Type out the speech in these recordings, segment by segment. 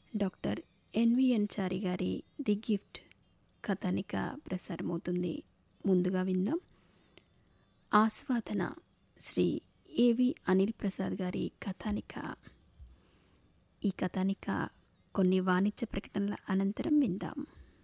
doctor NVN చారి గారి the gift కథానిక ప్రసారమవుతుంది ముందుగా విందాం ఆస్వాదన శ్రీ ఏవి అనిల్ ప్రసాద్ గారి కథానిక ఈ కథానిక కొన్ని వాణిజ్య ప్రకటనల అనంతరం విందాం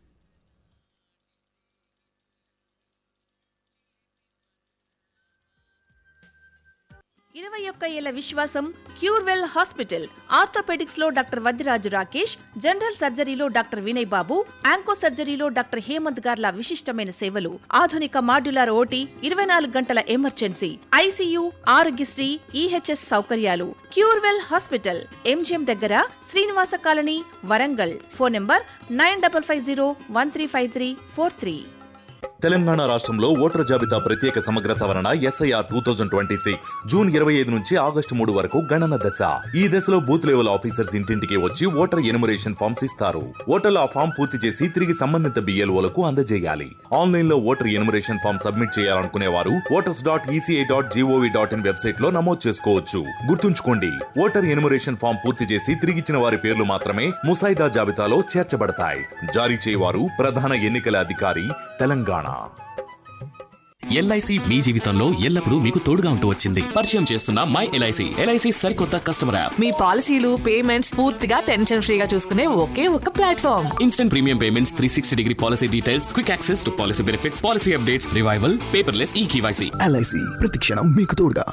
ఇరవై ఒక్క ఏళ్ల విశ్వాసం క్యూర్వెల్ హాస్పిటల్ ఆర్థోపెడిక్స్ లో డాక్టర్ వద్దిరాజు రాకేష్ జనరల్ సర్జరీలో డాక్టర్ వినయ్ బాబు యాంకో సర్జరీలో డాక్టర్ హేమంత్ గార్ల విశిష్టమైన సేవలు ఆధునిక మాడ్యులర్ ఓటీ ఇరవై నాలుగు గంటల ఎమర్జెన్సీ ఐసీయూ ఆరోగ్యశ్రీ ఈహెచ్ఎస్ సౌకర్యాలు క్యూర్వెల్ హాస్పిటల్ ఎంజిఎం దగ్గర Srinivasa colony Warangal phone number nine double five zero one three five three four three Telangana రాష్ట్రంలో ఓటర్ జాబితా ప్రత్యేక సమగ్ర సవరణ SIR two thousand twenty six June ఇరవై ఐదు నుంచి ఆగస్టు మూడు వరకు గణన దశ ఈ దశలో బూత్ లెవెల్ ఆఫీసర్స్ ఇంటింటికి వచ్చి ఓటర్ ఎనుమరేషన్ ఫామ్స్ ఇస్తారు ఓటర్లు ఆ ఫామ్ పూర్తి చేసి తిరిగి సంబంధిత బిఎల్ఓలకు అందజేయాలి ఆన్లైన్ లో ఓటర్ ఎనుమరేషన్ ఫామ్ సబ్మిట్ చేయాలనుకునే వారు voters dot ECI dot GOV dot in website లో నమోదు చేసుకోవచ్చు గుర్తుంచుకోండి ఓటర్ ఎనుమరేషన్ ఫామ్ పూర్తి చేసి తిరిగిచ్చిన వారి పేర్లు మాత్రమే ముసాయిదా జాబితాలో చేర్చబడతాయి జారీ చేయవారు ప్రధాన ఎన్నికల అధికారి తెలంగాణ ఎల్ఐసి మీ జీవితంలో ఎల్లప్పుడూ మీకు తోడుగా ఉంటూ వచ్చింది పరిచయం చేస్తున్న మై ఎల్ఐసి ఎల్ఐసి సరికొత్త కస్టమర్ యాప్ మీ పాలసీలు పేమెంట్స్ పూర్తిగా టెన్షన్ ఫ్రీగా చూసుకునే ఒకే ఒక platform instant premium payments three sixty degree policy details quick access to policy benefits policy updates revival paperless e KYC LIC ప్రతిక్షణం మీకు తోడుగా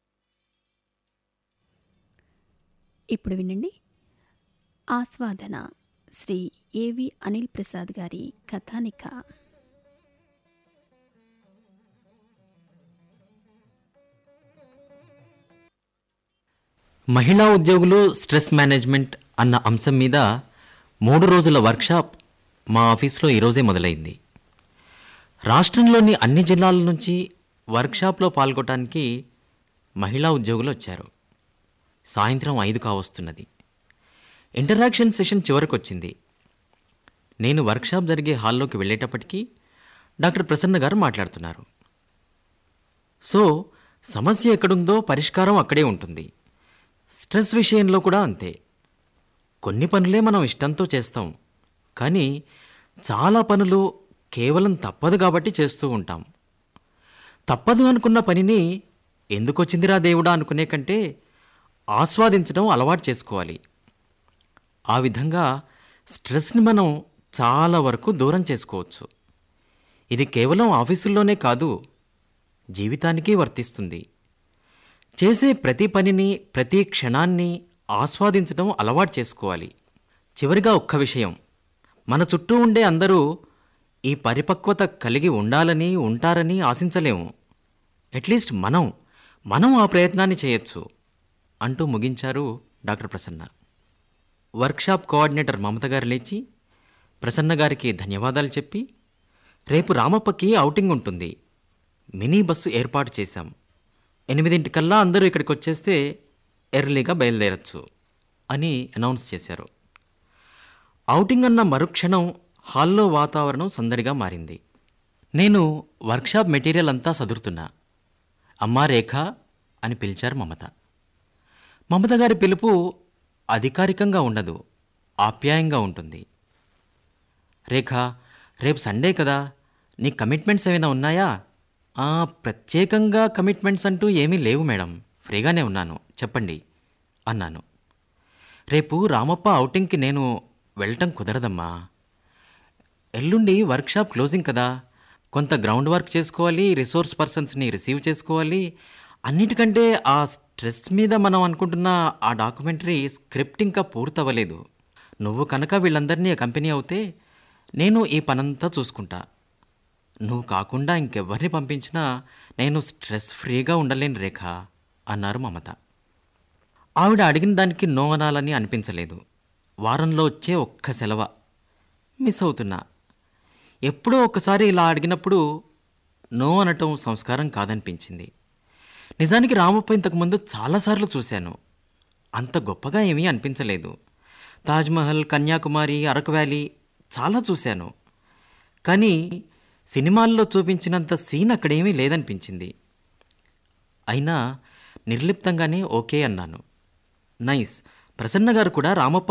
ఇప్పుడు వినండి ఆస్వాదన శ్రీ ఏవి అనిల్ ప్రసాద్ గారి కథానిక మహిళా ఉద్యోగులు స్ట్రెస్ మేనేజ్మెంట్ అన్న అంశం మీద మూడు రోజుల వర్క్షాప్ మా ఆఫీస్లో ఈరోజే మొదలైంది రాష్ట్రంలోని అన్ని జిల్లాల నుంచి వర్క్షాప్లో పాల్గొనడానికి మహిళా ఉద్యోగులు వచ్చారు సాయంత్రం ఐదు కావస్తున్నది ఇంటరాక్షన్ సెషన్ చివరకు వచ్చింది నేను వర్క్షాప్ జరిగే హాల్లోకి వెళ్ళేటప్పటికీ డాక్టర్ ప్రసన్న గారు మాట్లాడుతున్నారు సో సమస్య ఎక్కడుందో పరిష్కారం అక్కడే ఉంటుంది స్ట్రెస్ విషయంలో కూడా అంతే కొన్ని పనులే మనం ఇష్టంతో చేస్తాం కానీ చాలా పనులు కేవలం తప్పదు కాబట్టి చేస్తూ ఉంటాం తప్పదు అనుకున్న పనిని ఎందుకొచ్చిందిరా దేవుడా అనుకునే కంటే ఆస్వాదించడం అలవాటు చేసుకోవాలి ఆ విధంగా స్ట్రెస్ని మనం చాలా వరకు దూరం చేసుకోవచ్చు ఇది కేవలం ఆఫీసుల్లోనే కాదు జీవితానికి వర్తిస్తుంది చేసే ప్రతి పనిని ప్రతి క్షణాన్ని ఆస్వాదించడం అలవాటు చేసుకోవాలి చివరిగా ఒక్క విషయం మన చుట్టూ ఉండే అందరూ ఈ పరిపక్వత కలిగి ఉండాలని ఉంటారని ఆశించలేము అట్లీస్ట్ మనం మనం ఆ ప్రయత్నాన్ని చేయొచ్చు అంటూ ముగించారు doctor Prasanna workshop coordinator Mamata గారు లేచి ప్రసన్న గారికి ధన్యవాదాలు చెప్పి రేపు రామప్పకి ఔటింగ్ ఉంటుంది మినీ బస్సు ఏర్పాటు చేశాం ఎనిమిదింటికల్లా అందరూ ఇక్కడికి వచ్చేస్తే ఎర్లీగా బయలుదేరచ్చు అని అనౌన్స్ చేశారు ఔటింగ్ అన్న మరుక్షణం హాల్లో వాతావరణం సందడిగా మారింది నేను వర్క్షాప్ మెటీరియల్ అంతా సదురుతున్నా అమ్మా రేఖ అని పిలిచారు మమత మమత గారి పిలుపు అధికారికంగా ఉండదు ఆప్యాయంగా ఉంటుంది రేఖ రేపు సండే కదా నీ కమిట్మెంట్స్ ఏమైనా ఉన్నాయా "ఆ, ప్రత్యేకంగా కమిట్మెంట్స్ అంటూ ఏమీ లేవు మేడం ఫ్రీగానే ఉన్నాను చెప్పండి అన్నాను రేపు రామప్ప ఔటింగ్కి నేను వెళ్ళటం కుదరదమ్మా ఎల్లుండి వర్క్షాప్ క్లోజింగ్ కదా కొంత గ్రౌండ్ వర్క్ చేసుకోవాలి రిసోర్స్ పర్సన్స్ని రిసీవ్ చేసుకోవాలి అన్నిటికంటే ఆ స్ట్రెస్ మీద మనం అనుకుంటున్న ఆ డాక్యుమెంటరీ స్క్రిప్ట్ ఇంకా పూర్తవ్వలేదు నువ్వు కనుక వీళ్ళందరినీ కంపెనీ అవుతే నేను ఈ పనంతా చూసుకుంటా నువ్వు కాకుండా ఇంకెవ్వరిని పంపించినా నేను స్ట్రెస్ ఫ్రీగా ఉండలేను రేఖ అన్నారు మమత ఆవిడ అడిగిన దానికి నో అనాలని అనిపించలేదు వారంలో వచ్చే ఒక్క సెలవ మిస్ అవుతున్నా ఎప్పుడో ఒక్కసారి ఇలా అడిగినప్పుడు నో అనటం సంస్కారం కాదనిపించింది నిజానికి రామప్ప ఇంతకుముందు చాలాసార్లు చూశాను అంత గొప్పగా ఏమీ అనిపించలేదు తాజ్మహల్ కన్యాకుమారి అరకు వ్యాలీ చాలా చూశాను కానీ సినిమాల్లో చూపించినంత సీన్ అక్కడేమీ లేదనిపించింది అయినా నిర్లిప్తంగానే ఓకే అన్నాను నైస్ ప్రసన్న గారు కూడా రామప్ప